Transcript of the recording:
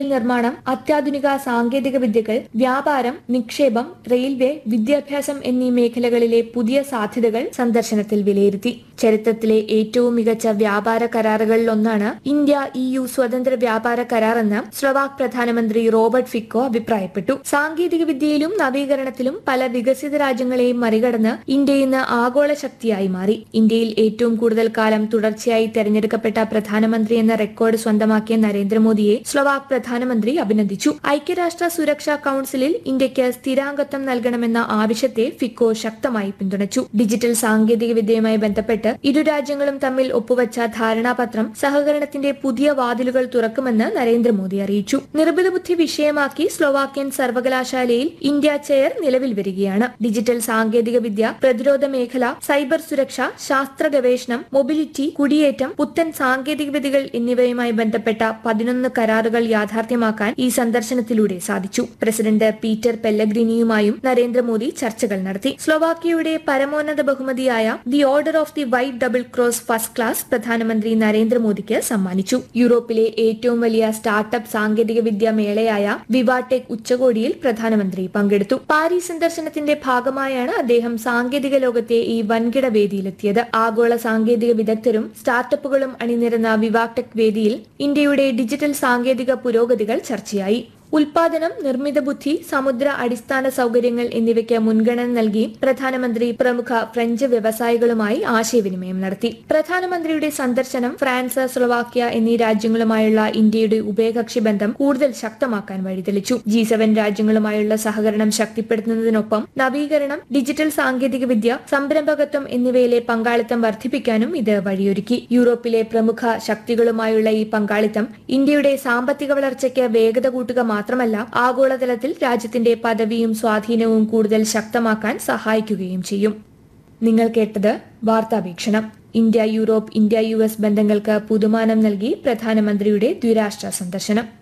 നിർമ്മാണം അത്യാധുനിക സാങ്കേതിക വിദ്യകൾ വ്യാപാരം നിക്ഷേപം റെയിൽവേ വിദ്യാഭ്യാസം എന്നീ മേഖലകളിലെ പുതിയ സാധ്യതകൾ സന്ദർശനത്തിൽ വിലയിരുത്തി ചരിത്രത്തിലെ ഏറ്റവും മികച്ച വ്യാപാര കരാറുകളിലൊന്നാണ് ഇന്ത്യ ഇ യു സ്വതന്ത്ര വ്യാപാര കരാറെന്ന് സ്ലൊവാക് പ്രധാനമന്ത്രി റോബർട്ട് ഫിക്കോ അഭിപ്രായപ്പെട്ടു സാങ്കേതിക വിദ്യയിലും നവീകരണത്തിലും പല വികസിത രാജ്യങ്ങളെയും മറികടന്ന് ഇന്ത്യ ഇന്ന് ആഗോള ശക്തിയായി മാറി ഇന്ത്യയിൽ ഏറ്റവും കൂടുതൽ കാലം തുടർച്ചയായി തെരഞ്ഞെടുക്കപ്പെട്ട പ്രധാനമന്ത്രി എന്ന റെക്കോർഡ് സ്വന്തമാക്കിയ നരേന്ദ്രമോദിയെ സ്ലൊവാക് പ്രധാനമന്ത്രി അഭിനന്ദിച്ചു ഐക്യരാഷ്ട്ര സുരക്ഷാ കൌൺസിലിൽ ഇന്ത്യയ്ക്ക് സ്ഥിരാംഗത്വം നൽകണമെന്ന ആവശ്യത്തെ ഫിക്കോ ശക്തമായി പിന്തുണച്ചു ഡിജിറ്റൽ സാങ്കേതിക വിദ്യയുമായി ബന്ധപ്പെട്ട് ഇരു രാജ്യങ്ങളും തമ്മിൽ ഒപ്പുവച്ച ധാരണാപത്രം സഹകരണത്തിന്റെ പുതിയ വാതിലുകൾ തുറക്കുമെന്ന് നരേന്ദ്രമോദി അറിയിച്ചു നിർമ്മിത ബുദ്ധി വിഷയമാക്കി സ്ലോവാക്യൻ സർവകലാശാലയിൽ ഇന്ത്യ ചെയർ നിലവിൽ വരികയാണ് ഡിജിറ്റൽ സാങ്കേതിക വിദ്യ പ്രതിരോധ മേഖല സൈബർ സുരക്ഷ ശാസ്ത്ര ഗവേഷണം മൊബിലിറ്റി കുടിയേറ്റം പുത്തൻ സാങ്കേതിക വിദ്യകൾ എന്നിവയുമായി ബന്ധപ്പെട്ട പതിനൊന്ന് കരാറുകൾ യാഥാർത്ഥ്യമാക്കാൻ ഈ സന്ദർശനത്തിലൂടെ സാധിച്ചു പ്രസിഡന്റ് പീറ്റർ പെല്ലഗ്രിനിയുമായും നരേന്ദ്രമോദി ചർച്ചകൾ നടത്തി സ്ലോവാക്യയുടെ പരമോന്നത ബഹുമതിയായ the order of the white double cross first class പ്രധാനമന്ത്രി നരേന്ദ്രമോദിക്ക് സമ്മാനിച്ചു യൂറോപ്പിലെ ഏറ്റവും വലിയ സ്റ്റാർട്ടപ്പ് സാങ്കേതിക വിദ്യ മേളയായ വിവാടെക് ഉച്ചകോടിയിൽ പ്രധാനമന്ത്രി പങ്കെടുത്തു പാരീസ് സന്ദർശനത്തിന്റെ ഭാഗമായാണ് അദ്ദേഹം സാങ്കേതിക ലോകത്തെ ഈ വൻകിട വേദിയിലെത്തിയത് ആഗോള സാങ്കേതിക വിദഗ്ധരും സ്റ്റാർട്ടപ്പുകളും അണിനിരന്ന വിവാടെക് വേദിയിൽ ഇന്ത്യയുടെ ഡിജിറ്റൽ സാങ്കേതിക പുരോഗതികൾ ചർച്ചയായി ഉൽപാദനം നിർമ്മിത ബുദ്ധി സമുദ്ര അടിസ്ഥാന സൗകര്യങ്ങൾ എന്നിവയ്ക്ക് മുൻഗണന നൽകി പ്രധാനമന്ത്രി പ്രമുഖ ഫ്രഞ്ച് വ്യവസായികളുമായി ആശയവിനിമയം നടത്തി പ്രധാനമന്ത്രിയുടെ സന്ദർശനം ഫ്രാൻസ് സ്ലൊവാക്യ എന്നീ രാജ്യങ്ങളുമായുള്ള ഇന്ത്യയുടെ ഉഭയകക്ഷി ബന്ധം കൂടുതൽ ശക്തമാക്കാൻ വഴിതെളിച്ചു ജി സെവൻ രാജ്യങ്ങളുമായുള്ള സഹകരണം ശക്തിപ്പെടുത്തുന്നതിനൊപ്പം നവീകരണം ഡിജിറ്റൽ സാങ്കേതിക വിദ്യ സംരംഭകത്വം എന്നിവയിലെ പങ്കാളിത്തം വർദ്ധിപ്പിക്കാനും ഇത് വഴിയൊരുക്കി യൂറോപ്പിലെ പ്രമുഖ ശക്തികളുമായുള്ള ഈ പങ്കാളിത്തം ഇന്ത്യയുടെ സാമ്പത്തിക വളർച്ചയ്ക്ക് വേഗത കൂട്ടുക മാത്രമല്ല ആഗോളതലത്തിൽ രാജ്യത്തിന്റെ പദവിയും സ്വാധീനവും കൂടുതൽ ശക്തമാക്കാൻ സഹായിക്കുകയും ചെയ്യും നിങ്ങൾ കേട്ടത് വാർത്താവീക്ഷണം India Europe India U S ബന്ധങ്ങൾക്ക് പുതുമാനം നൽകി പ്രധാനമന്ത്രിയുടെ ദ്വിരാഷ്ട്ര സന്ദർശനം